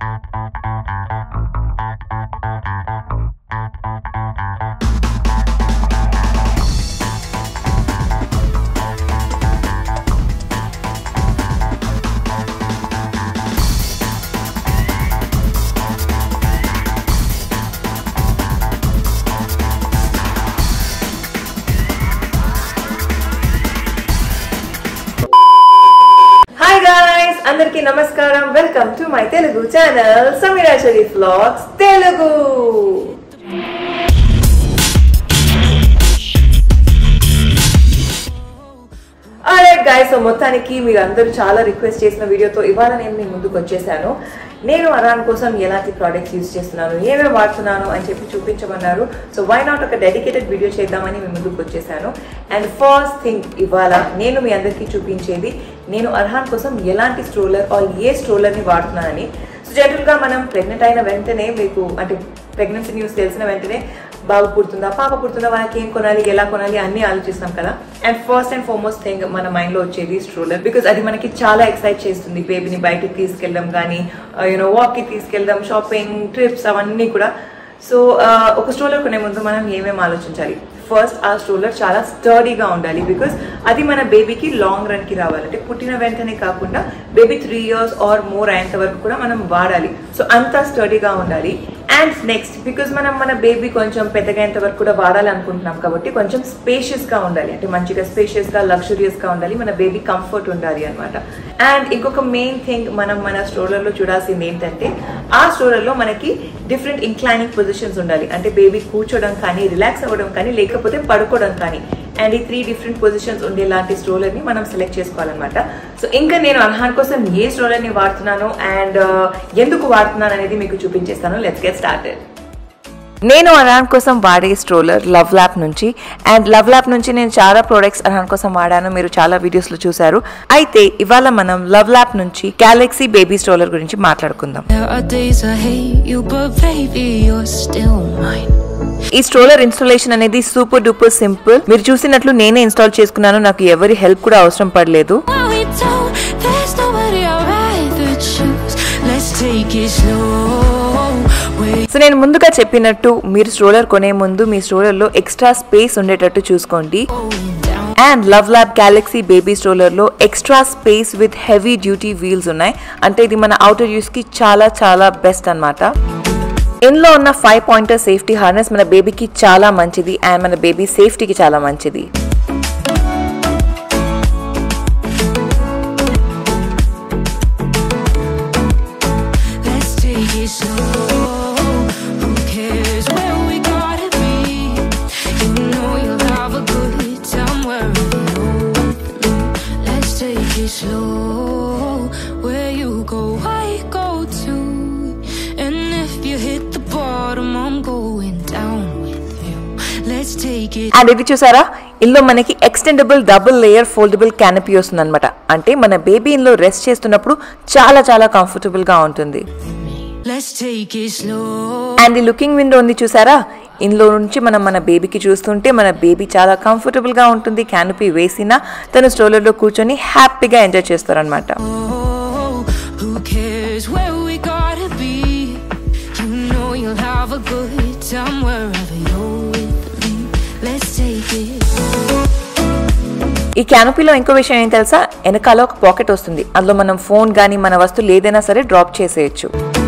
Hi guys అందరికీ నమస్కారం welcome to my Telugu channel Sameera Sharif vlogs Telugu alright guys so మొత్తానికి మీరు అందరూ చాలా రిక్వెస్ట్ చేసిన వీడియోతో ఇవాళ నేను మీ ముందుకు వచ్చేసాను నేను అరాన్ కోసం ఎలాంటి ప్రోడక్ట్స్ యూజ్ చేస్తున్నాను ఏమేమి వాడుతున్నాను అని చెప్పి చూపించమన్నారు సో వై నాట్ ఒక డెడికేటెడ్ వీడియో చేద్దామని మీ ముందుకు వచ్చేసాను అండ్ ఫస్ట్ థింగ్ ఇవాళ నేను మీ అందరికీ చూపించేది నేను అర్హాన్ కోసం ఎలాంటి స్ట్రోలర్ ఆర్ ఏ స్ట్రోలర్ని వాడుతున్నానని సో జనరల్గా మనం ప్రెగ్నెంట్ అయిన వెంటనే మీకు అంటే ప్రెగ్నెన్సీ న్యూస్ తెలిసిన వెంటనే బాబు పుడుతుందా పాప పుడుతుందా వాళ్ళకి ఏం కొనాలి ఎలా కొనాలి అన్ని ఆలోచిస్తాం కదా and first and foremost thing మన మైండ్ లో వచ్చేది స్ట్రోలర్ బికాస్ అది మనకి చాలా ఎక్సైట్ చేస్తుంది బేబీని బయటికి తీసుకెళ్ళడం కానీ యూనో వాక్ కి తీసుకెళ్ళడం షాపింగ్ ట్రిప్స్ అవన్నీ కూడా సో ఒక స్ట్రోలర్ కొనే ముందు మనం ఏమేమి ఆలోచించాలి ఫస్ట్ ఆ స్ట్రోలర్ చాలా స్టర్డీగా ఉండాలి బికాస్ అది మన బేబీకి లాంగ్ రన్ కి రావాలి అంటే పుట్టిన వెంటనే కాకుండా baby three years or more అయ్యేంత వరకు కూడా మనం వాడాలి సో అంత స్టడీగా ఉండాలి అండ్ నెక్స్ట్ బికాస్ మనం మన బేబీ కొంచెం పెద్దగా అయ్యేంత వరకు కూడా వాడాలి అనుకుంటున్నాం కాబట్టి కొంచెం స్పేషియస్ గా ఉండాలి అంటే మంచిగా స్పేషియస్ గా లగ్జరియస్ గా ఉండాలి మన బేబీ కంఫర్ట్ ఉండాలి అనమాట అండ్ ఇంకొక మెయిన్ థింగ్ మనం మన స్టోరర్ లో చూడాల్సింది ఏంటంటే ఆ స్టోరర్ లో మనకి డిఫరెంట్ ఇంక్లైనింగ్ పొజిషన్స్ ఉండాలి అంటే బేబీ కూర్చోవడం కానీ రిలాక్స్ అవ్వడం కానీ లేకపోతే పడుకోవడం కానీ అండ్ ఈ త్రీ డిఫరెంట్ పొజిషన్స్ ఉండేలాంటి స్ట్రోలర్ ని మనం సెలెక్ట్ చేసుకోవాలన్నమాట సో ఇంకా నేను అర్హాన్ కోసం ఏ స్ట్రోలర్ ని వాడుతున్నాను అండ్ ఎందుకు వాడుతున్నాను అనేది మీకు చూపించేస్తాను లెట్స్ గెట్ స్టార్టెడ్ నేను అర్హాన్ కోసం వాడే స్ట్రోలర్ లవ్ ల్యాప్ నుంచి అండ్ లవ్ ల్యాప్ నుంచి నేను చాలా ప్రోడక్ట్స్ అర్హాన్ కోసం వాడాను మీరు చాలా వీడియోస్లో చూశారు అయితే ఇవాళ మనం లవ్ ల్యాప్ నుంచి గ్యాలక్సీ బేబీ స్ట్రోలర్ గురించి మాట్లాడుకుందాం There are days I hate you, but baby, you're still mine. ఈ స్ట్రోలర్ ఇన్స్టాలేషన్ అనేది సూపర్ డూపర్ సింపుల్ మీరు చూసినట్లు నేనే ఇన్స్టాల్ చేసుకున్నాను నాకు ఎవరి హెల్ప్ కూడా అవసరం పడలేదు When we don't, there's nobody I'd rather choose. Let's take it slow. Wait, so నేను ముందుగా చెప్పినట్టు మీరు స్ట్రోలర్ కొనే ముందు మీ స్ట్రోలర్ లో ఎక్స్ట్రా స్పేస్ ఉండేటట్టు చూసుకోండి going down. And LuvLap galaxy baby stroller లో extra space with heavy duty wheels ఉన్నాయి అంటే ఇది మన అవుటర్ యూస్ కి చాలా చాలా బెస్ట్ అన్నమాట ఇందులో ఉన్న ఫైవ్ పాయింటర్ సేఫ్టీ హార్నెస్ మన బేబీకి చాలా మంచిది అండ్ మన బేబీ సేఫ్టీకి చాలా మంచిది Let's take it slow. Who cares where we gotta be? You know you'll have a good time wherever you're with me. Let's take it slow. Where you go, I go too. And if you hit the bottom, I'm going down with you. Let's take it. And ఇది చూసారా ఇందులో మనకి extendable double layer foldable canopy వస్తుంది అనమాట అంటే మన baby ఇందులో rest చేస్తున్నప్పుడు చాలా చాలా కంఫర్టబుల్ గా ఉంటుంది Let's take it slow. And ఈ లుకింగ్ విండో ఉంది చూసారా ఇందులో నుంచి మనం మన బేబీకి చూస్తుంటే మన బేబీ చాలా కంఫర్టబుల్ గా ఉంటుంది క్యానపీ వేసినా తను స్ట్రోలర్ లో కూర్చొని హ్యాపీగా ఎంజాయ్ చేస్తారనమాట Oh, who cares where we gotta be? You know you'll have a good time wherever you're with me. Let's take it. ఈ క్యానపీలో ఇంకో విషయం ఏం తెలుసా వెనకాల ఒక పాకెట్ వస్తుంది అందులో మనం ఫోన్ కానీ మన వస్తువులు ఏదైనా సరే డ్రాప్ చేసేయచ్చు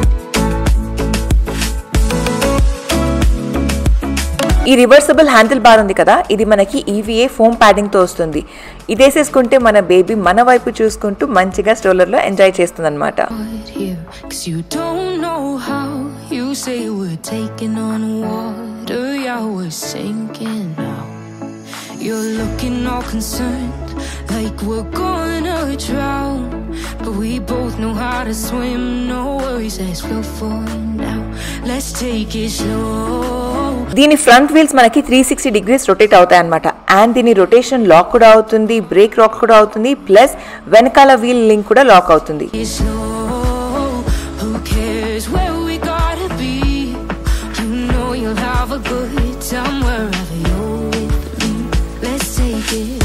ఈ రివర్సబుల్ హ్యాండిల్ బార్ ఉంది కదా ఇది మనకి ఈవీఏ ఫోమ్ ప్యాడింగ్ తో వస్తుంది ఇది వేసేసుకుంటే మన బేబీ మన వైపు చూసుకుంటూ మంచిగా స్ట్రోలర్ లో ఎంజాయ్ చేస్తుంది అనమాట But here, cause you don't know how. You say we're taking on water, yeah, we're sinking now. You're looking all concerned, like we're gonna drown. But we both know how to swim, no worries as we'll fall now. Let's take it slow. దీని front wheels మనకి three sixty degrees rotate అవుతాయి అనమాట and దీని rotation lock కూడా అవుతుంది break lock కూడా అవుతుంది plus వెనకాల వీల్ లింక్ కూడా లాక్ అవుతుంది it slow. Who cares where we gotta be? You know you'll have a good time wherever you're with me. Let's take it.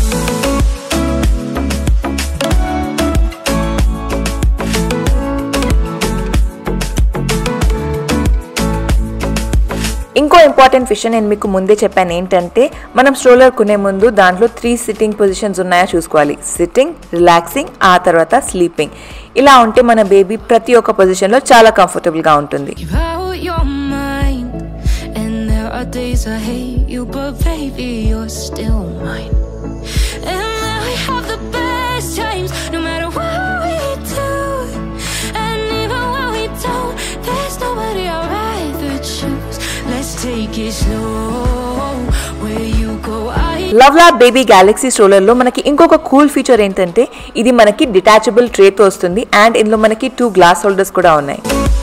ఇంకో important విషయం నేను మీకు ముందే చెప్పాను ఏంటంటే మనం స్ట్రోలర్ కొనే ముందు దాంట్లో త్రీ సిట్టింగ్ పొజిషన్స్ ఉన్నాయా చూసుకోవాలి సిట్టింగ్ రిలాక్సింగ్ ఆ తర్వాత స్లీపింగ్ ఇలా ఉంటే మన బేబీ ప్రతి ఒక్క పొజిషన్లో చాలా కంఫర్టబుల్గా ఉంటుంది You're out your mind, and there are days I hate you, but baby, you're still mine. And now we have the best times, no matter what we do. And even when we don't, there's nobody I'd rather choose. Let's take it slow, where you go, I LuvLap baby galaxy స్ట్రోలర్లో మనకి ఇంకొక cool feature ఏంటంటే ఇది మనకి detachable ట్రేతో వస్తుంది and ఇందులో మనకి two glass holders కూడా ఉన్నాయి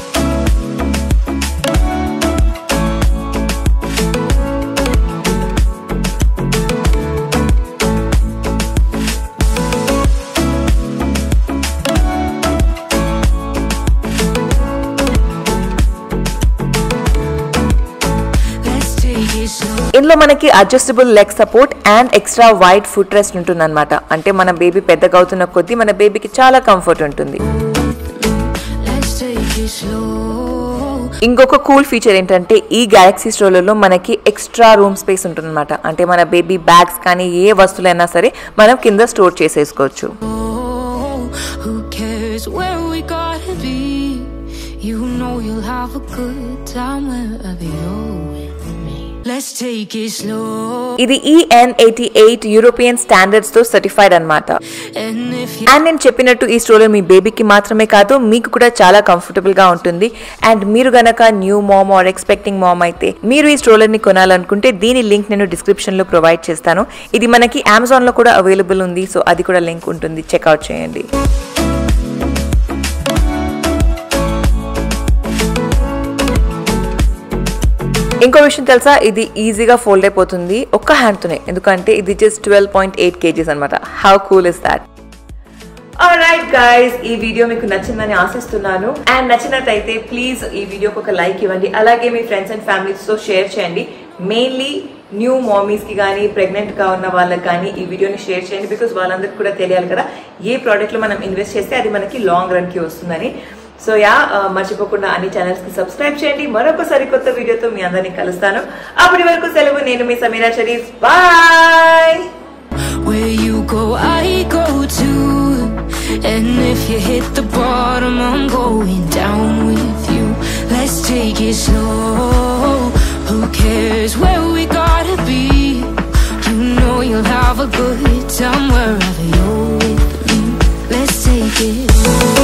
let's take it slow. ఇందులో మనకి adjustable leg support and extra wide footrest ఉంటుందన్నమాట అంటే మన బేబీ పెద్దగా అవుతున్న కొద్దీ మన బేబీకి చాలా కంఫర్ట్ ఉంటుంది Let's take it slow. ఇంకొక కూల్ ఫీచర్ ఏంటంటే ఈ గ్యాలక్సీ స్ట్రోలర్లో మనకి ఎక్స్ట్రా రూమ్ స్పేస్ ఉంటుందన్నమాట అంటే మన బేబీ బ్యాగ్స్ కానీ ఏ వస్తువులైనా సరే మనం కింద స్టోర్ చేసేసుకోవచ్చు Oh, who cares where we gotta be? You know you'll have a good time wherever you're with me. Let's take it slow. ఇది EN eighty eight European standards తో సర్టిఫైడ్ అన్నమాట And if you and నేను చెప్పినట్టు ఈ stroller మీ బేబీకి మాత్రమే కాదు మీకు కూడా చాలా కంఫర్టబుల్ గా ఉంటుంది అండ్ మీరు గనక new mom or expecting mom అయితే మీరు ఈ స్ట్రోలర్ ని కొనాలనుకుంటే దీని లింక్ నేను డిస్క్రిప్షన్ లో ప్రొవైడ్ చేస్తాను ఇది మనకి అమెజాన్ లో కూడా అవైలబుల్ ఉంది సో అది కూడా లింక్ ఉంటుంది చెక్అవుట్ చేయండి ఇంకో విషయం తెలుసా ఇది ఈజీగా ఫోల్డ్ అయిపోతుంది ఒక్క హ్యాండ్తోనే ఎందుకంటే ఇది just twelve point eight kgs అనమాట how cool is that right guys ఈ వీడియో మీకు నచ్చిందని ఆశిస్తున్నాను అండ్ నచ్చినట్టయితే ప్లీజ్ ఈ వీడియోకి ఒక లైక్ ఇవ్వండి అలాగే మీ ఫ్రెండ్స్ అండ్ ఫ్యామిలీస్ తో షేర్ చేయండి మెయిన్లీ న్యూ మామీస్ కి కానీ ప్రెగ్నెంట్ గా ఉన్న వాళ్ళకి కానీ ఈ వీడియోని షేర్ చేయండి బికాస్ వాళ్ళందరికీ కూడా తెలియాలి కదా ఏ ప్రోడక్ట్ లో మనం ఇన్వెస్ట్ చేస్తే అది మనకి లాంగ్ రన్ కి వస్తుందని సో యా ఆ, మర్చిపోకుండా అన్ని ఛానల్స్ కి సబ్స్క్రైబ్ చేయండి మరొక సరికొత్త వీడియోతో మీ అందరినీ కలుస్తాను అప్పటి వరకు సెలవు నేను మీ Sameera Sharif bye where you go, I go too. And if you hit the bottom, I'm going down with you. Let's take it slow. Who cares where we gotta be? You know you'll have a good time wherever you're with me. Let's take it slow.